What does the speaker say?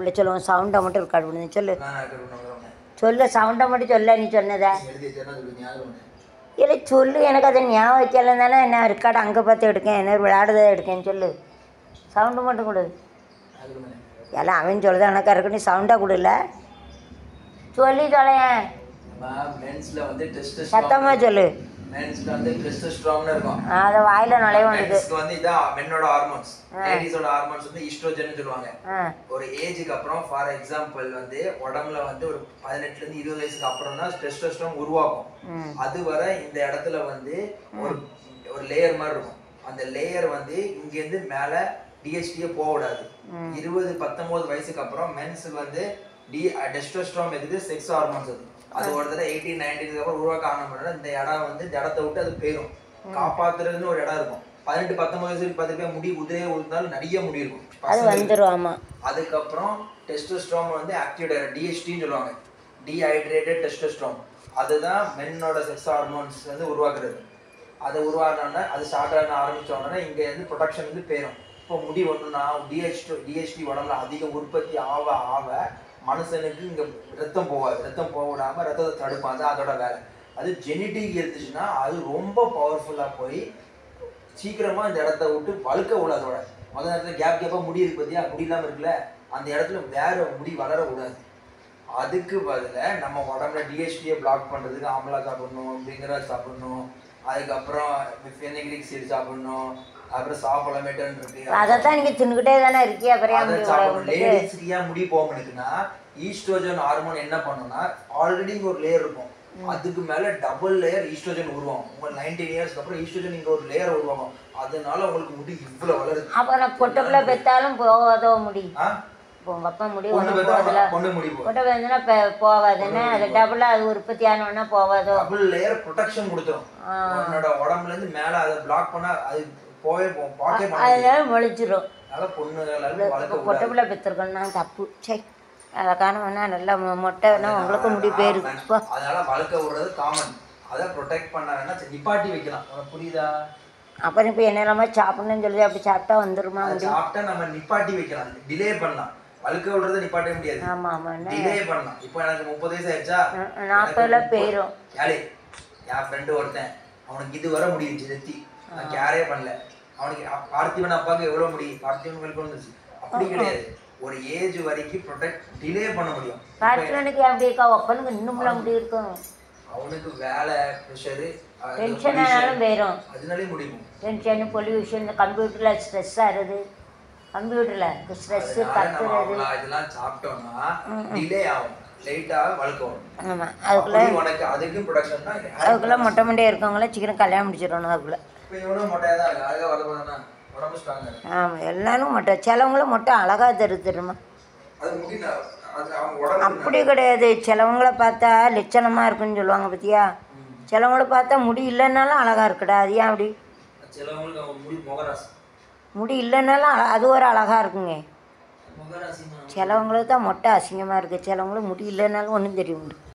பிள்ளை சொல்லுவோம் சவுண்டை மட்டும் ரெக்கார்ட் பண்ணுது சொல்லு நான் ரெக்கார்ட் பண்ண வரேன் சொல்லு சவுண்டை மட்டும் சொல்ல நீ சொன்னதா எழுதி வச்சேன்னா சொல்லு ஞாபகம் இல்லை. இல்லை சொல்லு எனக்கு அதை ஞாபகம் வைக்கல தானே என்ன ரெக்கார்டு அங்கே பார்த்து எடுக்கேன் என்ன விளையாடுறதை எடுக்கேன்னு சொல்லு சவுண்டு மட்டும் கொடு அது ஒண்ணு. எல்லாம் அவன் சொல்லுதான் எனக்கு இருக்கு நீ சவுண்டாக கொடுல சொல்லி தொலையேன் நம்ம மென்ஸ்ல வந்து டெஸ்டஸ்ட்ரான் சத்தமாக சொல்லு மென்ஸ்ல வந்து டெஸ்டஸ்ட்ரான் இருக்கும் அதை வாயில் நுழைய வேண்டியது மென்ஸ்க்கு வந்து இதான் மென்னோட ஹார்மோன்ஸ் லேடிஸோட ஹார்மோன்ஸ் வந்து ஈஸ்ட்ரோஜன் சொல்லுவாங்க ஆ ஒரு ஏஜுக்கு அப்புறம் ஃபார் எக்ஸாம்பிள் வந்து உடம்புல வந்து ஒரு பதினெட்டுல இருந்து இருபது வயசுக்கு அப்புறம் தான் டெஸ்டோஸ்டரோன் உருவாகும் ம் அது வரை இந்த இடத்துல வந்து ஒரு ஒரு லேயர் மாதிரி இருக்கும் அந்த லேயர் வந்து இங்க இருந்து மேல டிஎஸ்டியே போக விடாது இருபது பத்தொன்பது வயசுக்கு அப்புறம் மென்ஸ் வந்து டி டெஸ்டோஸ்ட்ரான் எதுக்கு செக்ஸ் ஹார்மோன்ஸ் அது அது ஒரு தடவை எயிட்டீன் நைன்டீனுக்கு அப்புறம் உருவாக்க ஆரம்பிச்சா இந்த இடம் வந்து இந்த இடத்த விட்டு அது போயிடும் காப்பாத்துறதுன்னு ஒரு இடம் இருக்கும் பதினெட்டு பத்தொன்பது வயசுக்கு பத்து பேர் முடி உதிரையே உழுந்தாலும் நிறைய முடி இருக்கும் அது பசங்களுக்கு. வந்துடும் ஆமாம் அதுக்கப்புறம் டெஸ்டோஸ்ட்ரான் வந்து ஆக்டிவேட் டிஎஸ்டின்னு சொல்லுவாங்க டீஹைட்ரேட்டட் டெஸ்டோஸ்ட்ரான் அதுதான் மென்னோட செக்ஸ் ஹார்மோன்ஸ் வந்து உருவாக்குறது அது உருவானோடனே அது ஸ்டார்ட் ஆன ஆரம்பிச்ச உடனே இங்க இருந்து ப்ரொடக்ஷன் வந்து போயிடும் இப்போ முடி ஒன்றுனா டிஹெச் டிஎஸ்டி உடம்புல அதிகம் உற்பத்தி ஆக ஆக மனுஷனுக்கு இங்க ரத்தம் போகாது ரத்தம் போக விடாம ரத்தத்தை தடுப்பான் அது அதோட வேலை அது ஜெனட்டிக் இருந்துச்சுன்னா அது ரொம்ப பவர்ஃபுல்லா போய் சீக்கிரமா இந்த இடத்த விட்டு வழுக்க விடாது அதோட முதல் நேரத்துல கேப் கேப்பா முடி இருக்கு பார்த்தியா முடி இல்லாம இருக்குல்ல அந்த இடத்துல வேற முடி வளர விடாது அதுக்கு பதிலா நம்ம உடம்புல டிஎஸ்டியை பிளாக் பண்றதுக்கு ஆம்லா சாப்பிடணும் பிங்கரா சாப்பிடணும் அதுக்கப்புறம் ஃபெனிகிரிக் சீட் சாப்பிடணும் அப்புறம் சாப்பிடமேட்டன் இருக்கு அதைத்தான் நீங்கள் தின்னுக்கிட்டே தானே இருக்கியா அப்புறம் அதை முடி சாப்பிடணும் வளர்றதுக்கு? லேடிஸ்க்கு ஏன் முடி போக மாட்டேங்குதுன்னா ஈஸ்ட்ரோஜன் ஹார்மோன் என்ன பண்ணும்னா ஆல்ரெடி இங்க ஒரு லேயர் இருக்கும் அதுக்கு மேல டபுள் லேயர் ஈஸ்ட்ரோஜன் உருவாகும் உங்க நைன்டீன் இயர்ஸ்க்கு அப்புறம் ஈஸ்ட்ரோஜன் இங்க ஒரு லேயர் உருவாகும் அதனால உங்களுக்கு முடி இவ்வளவு வளருது அப்போ நான் பொட்டப்பில் பெற்றாலும் போகாதோ முடி ஆ? இப்போ உங்கள் அப்பா முடி பொண்ணு ஒன்றும் பார்த்தா போகாதுல பொண்ணு முடி போகும் பொட்டை பெருந்துன்னா இப்போ போகாதுன்னா அது டபுளாக அது உற்பத்தி ஆனோன்னா போகாதோ டபுள் லேயர் ப்ரொடெக்ஷன் கொடுத்துரும் ஆ. உன்னோட உடம்புல இருந்து மேல அதை பிளாக் பண்ணா அது போவே போ பார்க்கவே மாட்டாது அதனால முளைச்சிரும் அதனால பொண்ணுகள் வளர்க்க இப்போ கூடாது பொட்டப்பில் பெற்றிருக்கோன்னா தப்பு சரி அதை காணவனா நல்லா மொ- மொட்டை வேணா உங்களுக்கு முடி போயிருக்கு இப்போ அதனால வளர்க்க விடுறது காமன் அதை ப்ரொடெக்ட் பண்ண வேணா சரி, நிப்பாட்டி வைக்கலாம் உனக்கு புரியுதா அப்புறம் இப்போ என்னெல்லாம சாப்பிடணும்னு சொல்லி அப்படி சாப்பிட்டா வந்துருமா அதை முடி சாப்பிட்டா நம்ம நிப்பாட்டி வைக்கலாம் டிலே பண்ணலாம் வழுக்க விடுறத நிப்பாட்ட முடியாது ஆமாம் ஆமாம் என்ன டிலே பண்ணலாம் இப்போ எனக்கு முப்பது வயசு ஆயிடுச்சா நாற்பதுல போயிடும் யாரு என் ஃப்ரெண்டு ஒருத்தன் அவனுக்கு இது வர முடியுச்சு நெத்தி நான் கேரே பண்ணல அவனுக்கு அப்- பார்த்திபன் அப்பாவுக்கு எவ்வளவு முடியும் பார்த்திபன் வெளிக்கு வந்துச்சு அப்படி கிடையாது ஒரு ஏஜ் வரைக்கும் ப்ரொடெக்ட் டிலே பண்ண முடியும் இப்ப காய்ச்சலுக்கு அப்படி இருக்கா ஒப்பனுக்கு இன்னும்லாம் முடி இருக்கும் அவனுக்கு வேலை ப்ரெஷரு டென்ஷன் ஆனாலும் போயிடும் அதனாலே முடியும் டென்ஷன் பொல்யூஷன் இந்த கம்ப்யூட்டரில் ஸ்ட்ரெஸ் ஆகுது கம்ப்யூட்டரில் ஸ்ட்ரெஸ்ஸு அதனால நம்ம கத்துறது அவ்வளோ இதெல்லாம் சாப்பிட்டோம்னா டிலே ஆகும் லேட்டா வழுக்க வரும் ஆமாம் அதுக்குள்ளே அப்படி உனக்கு அதுக்கும் ப்ரொடக்ஷன் தான் அதுக்குள்ளே மொட்டை மண்டையாக இருக்கவங்களாம் சீக்கிரம் கல்யாணம் முடிச்சிடணும் அதுக்குள்ளே இப்போ இவனும் மொட்டையாக தான் இருக்கு அழகாக வரப்போதானா உடம்பு ஸ்ட்ராங்காக இருக்கு ஆமாம் எல்லாரும் மொட்டை சிலவங்களும் மொட்டை அழகாக தரு தெரியுமா அது முடியல அது அவங்க உடம்பு அப்படி கிடையாது சிலவங்கள பார்த்தா லட்சணமாக இருக்குன்னு சொல்லுவாங்க பார்த்தியா சிலவங்கள பார்த்தா முடி இல்லைன்னாலும் அழகாக இருக்குடா அது ஏன் அப்படி சிலவங்களுக்கு அவங்க முடி முகராசி முடி இல்லைன்னாலும் அழ- அது ஒரு அழகாக இருக்குங்க முகராசி சிலவங்களுக்கு தான் மொட்டை அசிங்கமாக இருக்குது சிலவங்களுக்கு முடி இல்லைன்னாலும் ஒன்றும் தெரிய முடியும்